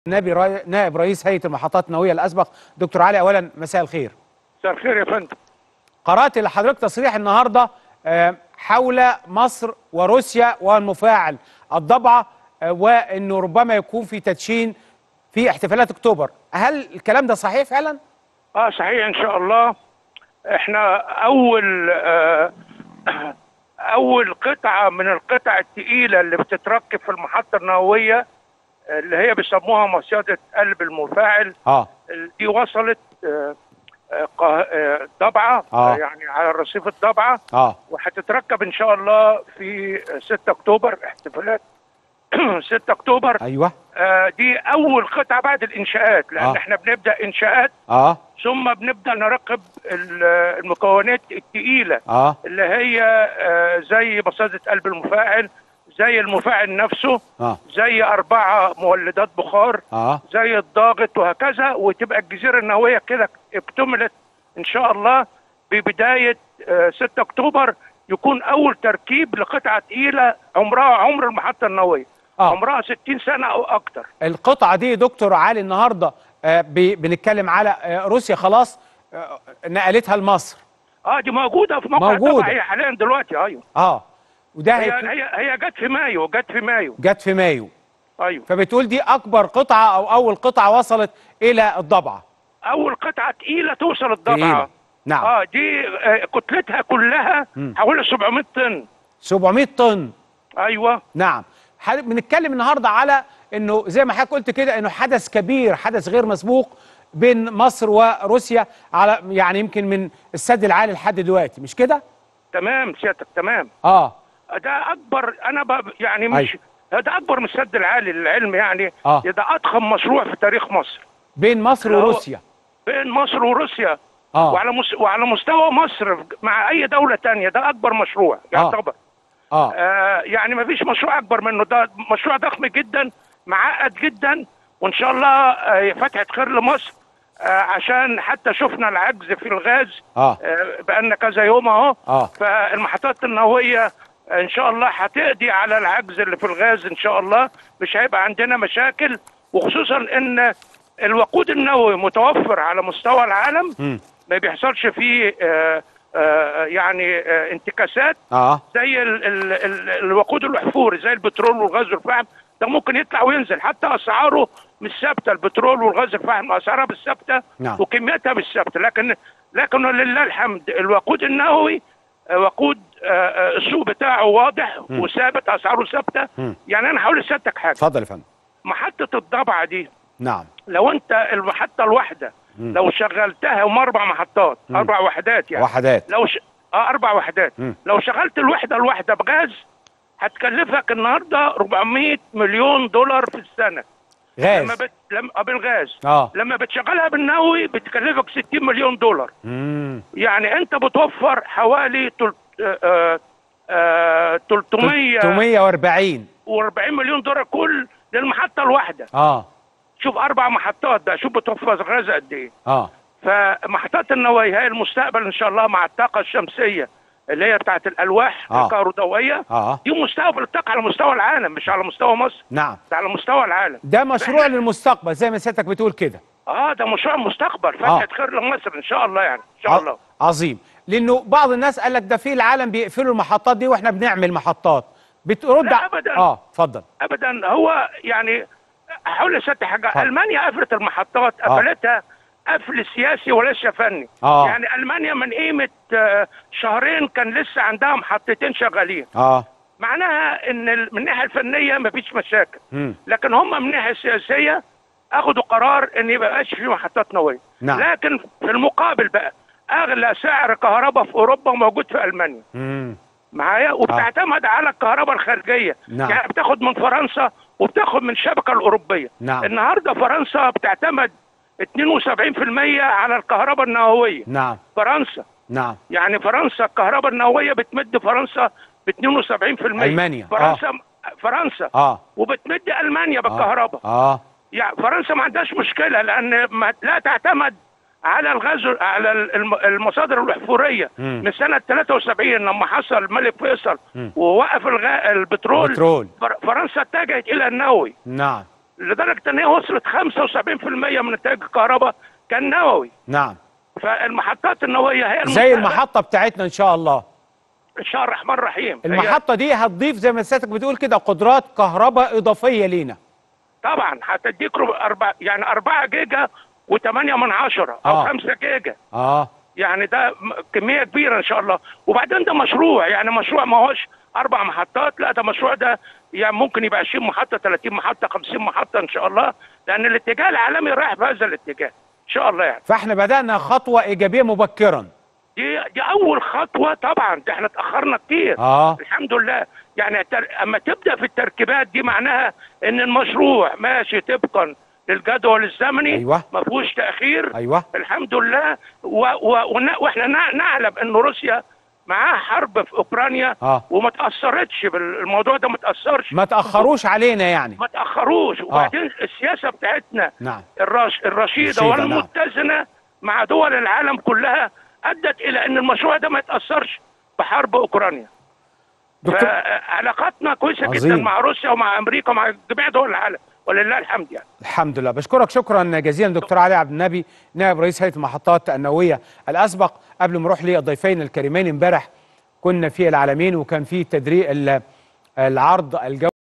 نائب ري... نائب رئيس هيئه المحطات النوويه الاسبق دكتور علي اولا مساء الخير مساء الخير يا فندم قرات لحضرتك تصريح النهارده آه، حول مصر وروسيا والمفاعل الضبعه آه، وانه ربما يكون في تدشين في احتفالات اكتوبر هل الكلام ده صحيح فعلا اه صحيح ان شاء الله احنا اول آه اول قطعه من القطع الثقيله اللي بتتركب في المحطه النوويه آه، اللي هي بيسموها مصيده قلب المفاعل اه دي وصلت آه، آه، قه- آه، ضبعه آه. آه. يعني على رصيف الضبعه اه وهتتركب ان شاء الله في 6 اكتوبر احتفالات 6 اكتوبر ايوه آه، دي اول قطعه بعد الانشاءات لان آه. احنا بنبدا انشاءات اه ثم بنبدا نراقب ال- المكونات الثقيله اه اللي هي آه، زي مصادة قلب المفاعل زي المفاعل نفسه اه زي أربعة مولدات بخار اه زي الضاغط وهكذا وتبقى الجزيرة النووية كده اكتملت إن شاء الله ببداية آه، 6 أكتوبر يكون أول تركيب لقطعة تقيلة عمرها عمر المحطة النووية آه. عمرها 60 سنة أو أكتر القطعه دي دكتور علي النهارده آه بي- بنتكلم على آه روسيا خلاص آه نقلتها لمصر اه دي موجودة في موقع موجودة. الضبع هي حاليا دلوقتي أيوه اه وده هي هيكون- هي هي جت في مايو جت في مايو جت في مايو أيوه فبتقول دي اكبر قطعه او اول قطعه وصلت الى الضبعه اول قطعه تقيله توصل تقيلة. الضبعه نعم اه دي آه، كتلتها كلها مم. حوالي 700 طن 700 طن ايوه نعم حد- بنتكلم النهارده على انه زي ما حضرتك قلت كده انه حدث كبير حدث غير مسبوق بين مصر وروسيا على يعني يمكن من السد العالي لحد دلوقتي مش كده؟ تمام سيادتك تمام اه ده اكبر انا ب... يعني مش ده اكبر من السد العالي للعلم يعني آه. ده اضخم مشروع في تاريخ مصر بين مصر اللي هو- وروسيا بين مصر وروسيا اه وعلى مس... وعلى مستوى مصر مع اي دوله تانية ده اكبر مشروع يعتبر اه آه يعني ما فيش مشروع اكبر منه ده مشروع ضخم جدا معقد جدا وان شاء الله آه فتحه خير لمصر آه عشان حتى شفنا العجز في الغاز اه آه بقالنا كذا يوم اهو اه فالمحطات النوويه ان شاء الله هتقضي على العجز اللي في الغاز ان شاء الله مش هيبقى عندنا مشاكل وخصوصا ان الوقود النووي متوفر على مستوى العالم مم. ما بيحصلش فيه آه آه يعني آه انتكاسات اه زي ال ال ال الوقود الاحفوري زي البترول والغاز والفحم ده ممكن يطلع وينزل حتى اسعاره مش ثابته البترول والغاز الفحم اسعارها مش ثابته نعم. وكمياتها مش ثابته لكن لكن لله الحمد الوقود النووي آه، وقود آه، آه، السوق بتاعه واضح مم. وثابت اسعاره ثابته مم. يعني انا هقول لسيادتك حاجه اتفضل يا فندم محطه الضبعه دي نعم لو انت المحطه الواحده مم. لو شغلتها هم اربع محطات مم. اربع وحدات يعني وحدات لو ش... اه اربع وحدات مم. لو شغلت الوحده الواحده بغاز هتكلفك النهارده 400 مليون دولار في السنه لما غاز بت... لما آه، بالغاز اه لما بتشغلها بالنووي بتكلفك 60 مليون دولار امم يعني انت بتوفر حوالي تل... آه آه 340 340 مليون دولار كل للمحطه الواحده اه شوف اربع محطات ده شوف بتوفر غاز قد ايه اه فمحطات النووية هي المستقبل ان شاء الله مع الطاقة الشمسية اللي هي بتاعت الالواح آه. الكهروضوئية اه دي مستقبل الطاقة على مستوى العالم مش على مستوى مصر نعم ده على مستوى العالم ده مشروع للمستقبل زي ما سيادتك بتقول كده اه ده مشروع مستقبل فتحة خير لمصر ان شاء الله يعني ان شاء الله ع- عظيم لانه بعض الناس قال لك ده في العالم بيقفلوا المحطات دي واحنا بنعمل محطات بترد لا ع- أبداً. اه اتفضل ابدا هو يعني هقول لست حاجة اتفضل. المانيا قفلت المحطات آه. قفلتها قفل سياسي وليس فني آه. يعني المانيا من قيمة آه، شهرين كان لسه عندها محطتين شغالين اه معناها ان ال- من الناحيه الفنيه مفيش مشاكل مم. لكن هم من الناحيه السياسيه اخذوا قرار ان يبقاش في محطات نوويه نعم. لكن في المقابل بقى اغلى سعر كهرباء في اوروبا موجود في المانيا مم. معايا معايا وبتعتمد على الكهرباء الخارجيه نعم. يعني بتاخد من فرنسا وبتاخد من الشبكه الاوروبيه نعم. النهارده فرنسا بتعتمد 72% على الكهرباء النوويه نعم فرنسا نعم يعني فرنسا الكهرباء النوويه بتمد فرنسا ب 72% ألمانيا. فرنسا فرنسا اه وبتمد المانيا بالكهرباء اه يعني فرنسا ما عندهاش مشكله لان ما لا تعتمد على الغاز على الم- المصادر الاحفوريه مم. من سنه 73 لما حصل الملك فيصل مم. ووقف الغاء البترول بترول فر- فرنسا اتجهت الى النووي نعم لدرجه ان هي وصلت 75% من انتاج الكهرباء كان نووي نعم فالمحطات النوويه هي زي المستقبل. المحطه بتاعتنا ان شاء الله ان شاء الله الرحمن الرحيم هي المحطه دي هتضيف زي ما سيادتك بتقول كده قدرات كهرباء اضافيه لينا طبعا هتديك ربع أربع يعني 4 جيجا و8 من عشرة او آه. 5 جيجا اه يعني ده م- كميه كبيره ان شاء الله وبعدين ده مشروع يعني مشروع ما هوش اربع محطات لا ده مشروع ده يعني ممكن يبقى 20 محطه 30 محطه 50 محطه ان شاء الله لان الاتجاه العالمي رايح بهذا الاتجاه ان شاء الله يعني فاحنا بدانا خطوه ايجابيه مبكرا دي دي اول خطوه طبعا ده احنا اتاخرنا كتير اه الحمد لله يعني التر... اما تبدا في التركيبات دي معناها ان المشروع ماشي طبقا للجدول الزمني أيوة. ما فيهوش تاخير ايوه الحمد لله و... و... ون... واحنا نع- نعلم ان روسيا معاها حرب في اوكرانيا اه وما تاثرتش بالموضوع ده ما تاثرش ما تاخروش علينا يعني ما تاخروش وبعدين السياسه بتاعتنا نعم الرش... الرشيده رشيدة، نعم. والمتزنه مع دول العالم كلها ادت الى ان المشروع ده ما يتاثرش بحرب اوكرانيا دكتور فعلاقاتنا كويسه جدا عظيم. مع روسيا ومع امريكا ومع جميع دول العالم ولله الحمد يعني الحمد لله بشكرك شكرا جزيلا دكتور علي عبد النبي نائب رئيس هيئه المحطات النوويه الاسبق قبل ما نروح للضيفين الكريمين امبارح كنا في العالمين وكان في تدريب العرض الجو